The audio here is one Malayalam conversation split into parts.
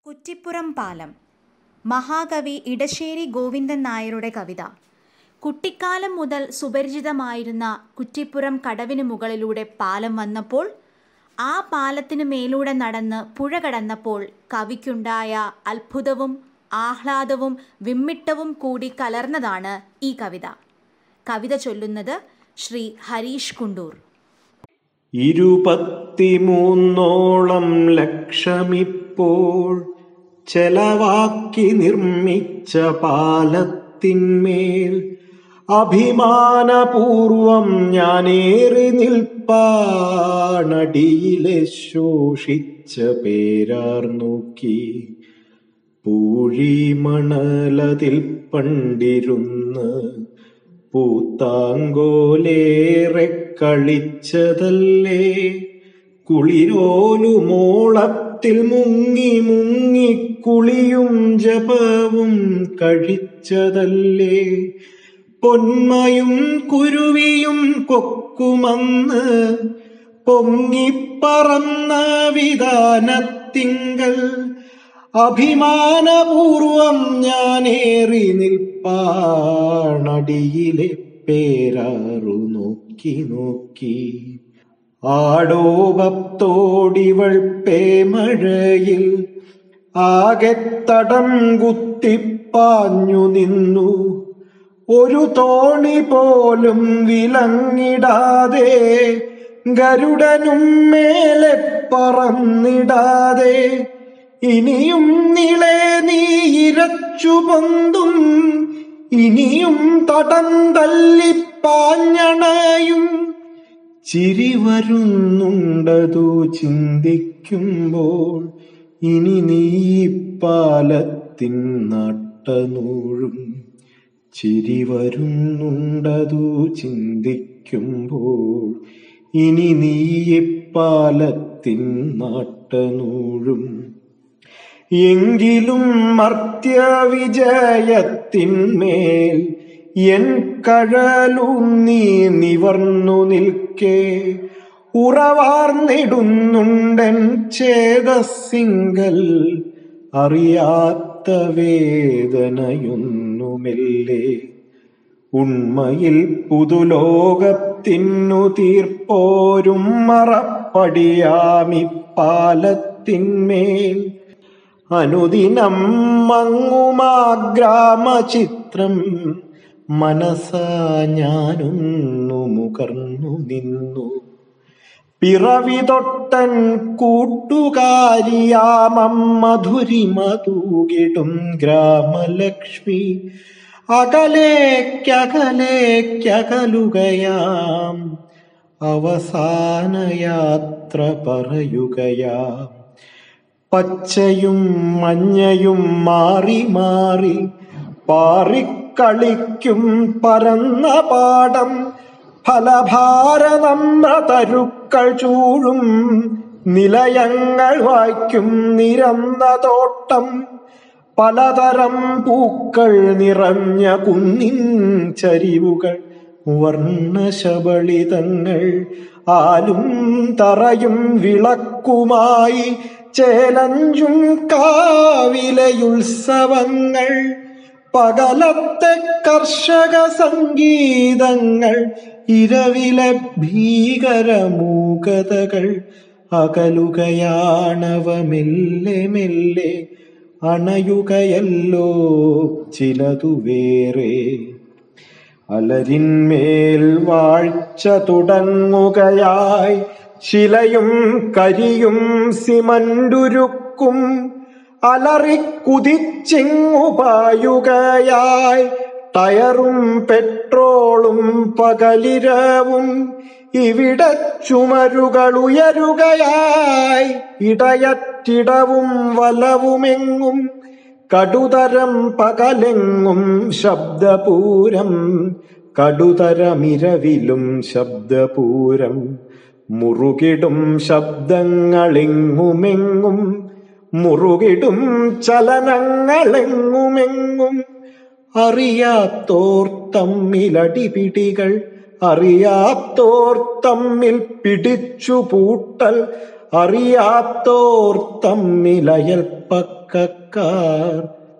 കുറ്റിപ്പുറം പാലം മഹാകവി ഇടശ്ശേരി ഗോവിന്ദൻ നായരുടെ കവിത കുട്ടിക്കാലം മുതൽ സുപരിചിതമായിരുന്ന കുറ്റിപ്പുറം കടവിന് മുകളിലൂടെ പാലം വന്നപ്പോൾ ആ പാലത്തിനു മേലൂടെ നടന്ന് പുഴ കടന്നപ്പോൾ കവിക്കുണ്ടായ അത്ഭുതവും ആഹ്ലാദവും വിമ്മിട്ടവും കൂടി കലർന്നതാണ് ഈ കവിത കവിത ചൊല്ലുന്നത് ശ്രീ ഹരീഷ് കുണ്ടൂർ ഇരുപത്തിമൂന്നോളം ലക്ഷമിപ്പോൾ ചെലവാക്കി നിർമ്മിച്ച പാലത്തിന്മേൽ അഭിമാനപൂർവം ഞാനേറി നിൽപ്പാണടിയിലെ ശോഷിച്ച പേരാർ നോക്കി പൂഴിമണലതിൽ പണ്ടിരുന്ന് പൂത്താങ്കോലേറെ കളിച്ചതല്ലേ കുളിരോലുമോളത്തിൽ മുങ്ങി മുങ്ങി കുളിയും ജപവും കഴിച്ചതല്ലേ പൊന്മയും കുരുവിയും കൊക്കുമന്ന് പൊങ്ങിപ്പറന്ന വിധാനത്തിങ്കൽ അഭിമാനപൂർവം ഞാനേറി നിൽപ്പാണടിയിലെ പേരാറു നോക്കി നോക്കി ആടോപത്തോടിവൾ പേമഴയിൽ ആകെ തടം കുത്തിപ്പാഞ്ഞു നിന്നു ഒരു തോണി പോലും വിലങ്ങിടാതെ ഗരുഡനും മേലെ പറന്നിടാതെ ഇനിയും നിളെ നീ ഇരച്ചു പൊന്തും ഇനിയും തടം തല്ലിപ്പാഞ്ഞണയും ചിരി വരുന്നുണ്ടതു ചിന്തിക്കുമ്പോൾ ഇനി നീ പാലത്തിൻ നട്ടനൂഴും ചിരി വരുന്നുണ്ടതു ചിന്തിക്കുമ്പോൾ ഇനി നീ പാലത്തിൻ നാട്ടനൂഴും എങ്കിലും മർത്യവിജയത്തിന്മേൽ എൻ കഴലൂന്നി നിവർന്നു നിൽക്കേ ഉറവാർന്നിടുന്നുണ്ടൻ ചേതസിങ്കൽ അറിയാത്ത വേദനയൊന്നുമില്ലേ ഉണ്മയിൽ പുതുലോകത്തിനു തീർപ്പോരും മറപ്പടിയാമി പാലത്തിന്മേൽ അനുദിനം മങ്ങുമാ ഗ്രാമചിത്രം മനസ്സാ ഞാനൊന്നു മുകർന്നു നിന്നു പിറവി തൊട്ടൻ കൂട്ടുകാരിയാമം മധുരിമ തൂകിടും ഗ്രാമലക്ഷ്മി അകലേക്കകലേക്കകലുകയാം അവസാന യാത്ര പറയുകയാം പച്ചയും മഞ്ഞയും മാറി മാറി പാറിക്കളിക്കും പരന്ന പാടം ഫലഭാരനമ്രതരുക്കൾ ചൂഴും നിലയങ്ങൾ വായിക്കും നിരന്ന തോട്ടം പലതരം പൂക്കൾ നിറഞ്ഞ കുന്നിൻ ചരിവുകൾ വർണ്ണശബളിതങ്ങൾ ആലും തറയും വിളക്കുമായി ചേലഞ്ചും കാവിലയുത്സവങ്ങൾ പകലത്തെ കർഷക സംഗീതങ്ങൾ ഇരവിലെ ഭീകരമൂകതകൾ അകലുകയാണവ മെല്ലെ മെല്ലെ അണയുകയല്ലോ ചിലതു വേറെ അലരിന്മേൽ വാഴ്ച തുടങ്ങുകയായി ശിലയും കരിയും സിമന്റുരുക്കും അലറിക്കുതിച്ചിങ്ങുപായുകയായി ടയറും പെട്രോളും പകലിരവും ഇവിടെ ചുമരുകൾ ഉയരുകയായി ഇടയറ്റിടവും വലവുമെങ്ങും കടുതരം പകലെങ്ങും ശബ്ദപൂരം കടുതരമിരവിലും ശബ്ദപൂരം മുറുകിടും ശബ്ദങ്ങളെങ്ങുമെങ്ങും മുറുകിടും ചലനങ്ങളെങ്ങുമെങ്ങും അറിയാത്തോർ തമ്മിലടിപിടികൾ അറിയാത്തോർ തമ്മിൽ പിടിച്ചു പൂട്ടൽ അറിയാത്തോർ തമ്മിലയൽ അയൽപ്പക്കക്കാർ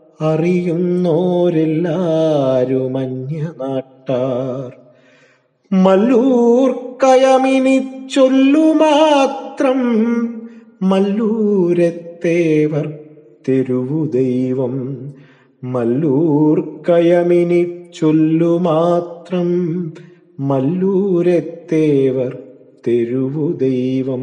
അറിയുന്നോരെല്ലാരുമന്യ നാട്ടാർ മല്ലൂർ കയമിനി ചൊല്ലുമാത്രം മല്ലൂരത്തേവർ തെരുവുദൈവം മല്ലൂർ കയമിനി ചൊല്ലുമാത്രം മല്ലൂരത്തേവർ തെരുവുദൈവം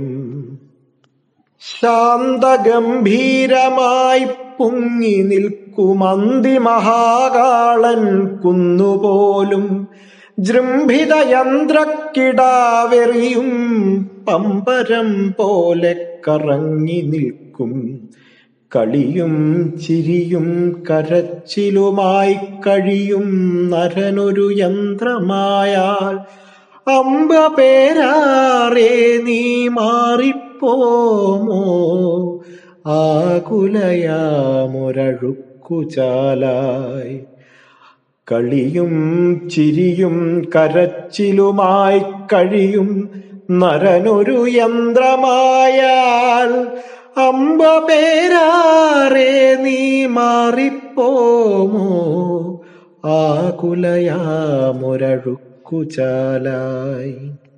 ശാന്തഗംഭീരമായി പൊങ്ങി നിൽക്കുമന്തി മഹാകാളൻ കുന്നുപോലും ജൃംഭിത യന്ത്രക്കിടാവെറിയും പമ്പരം പോലെ കറങ്ങി നിൽക്കും കളിയും ചിരിയും കരച്ചിലുമായി കഴിയും നരനൊരു യന്ത്രമായാൽ അമ്പ പേരാറേ നീ മാറിപ്പോമോ ആകുലയാമൊരഴുക്കുചാലായി കളിയും ചിരിയും കരച്ചിലുമായി കഴിയും നരനൊരു യന്ത്രമായാൽ അമ്പ പേരാറേ നീ മാറിപ്പോമോ ആകുലയാമൊരഴുക്കുചാലായി